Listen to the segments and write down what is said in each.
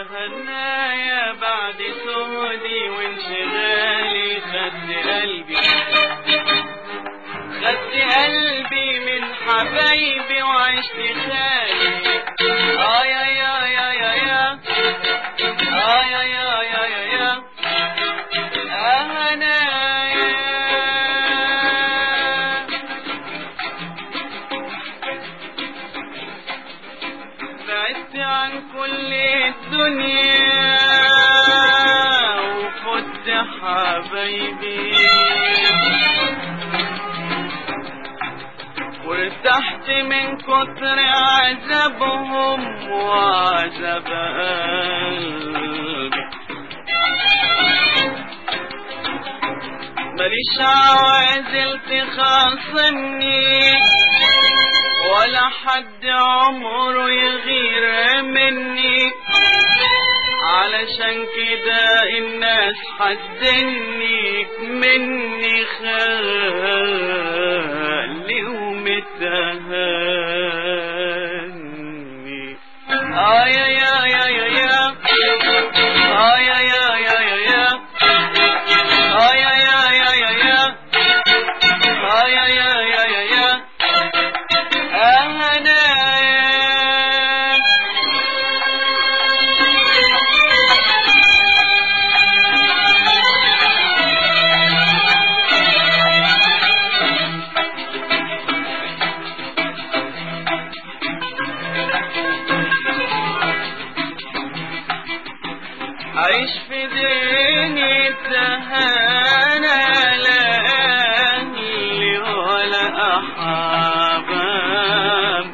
هنايا بعد سهدي وانشغالي خدت قلبي خدت قلبي من حبايبي وعشت خالي آه يا يا يا يا يا آه يا يا يا يا يا آه هنايا بعدت عن كل الدنيا وفت حبايبي وارتحت من كتر عذابهم وعذاب قلبي ماليش عوازل تخاصمني ولا حد عمره يغير مني علشان كده الناس حزني مني خالي ومتهني آه يا يا يا يا يا آه يا يا يا يا يا آه يا يا يا يا يا آه يا يا يا يا يا أنا عيش في دنيا تهانى لا أهلي ولا أحباب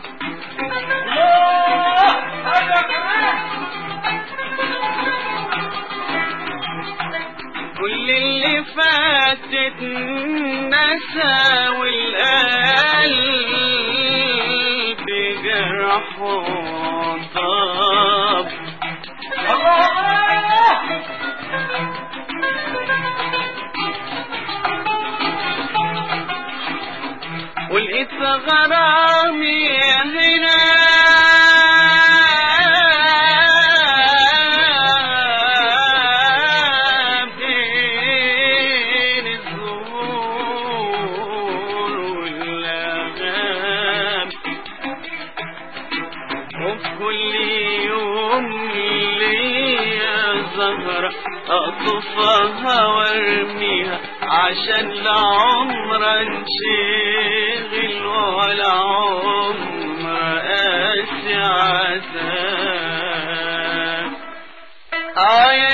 كل اللي فاتت نسى والقلب جرح وطاب ولقيت غرامي هنا بين الزهور والأغام وفي كل يوم ليا زهرة أطفها وارميها عشان لعمر انشغل ولا عمر قاسي عذاب آه يا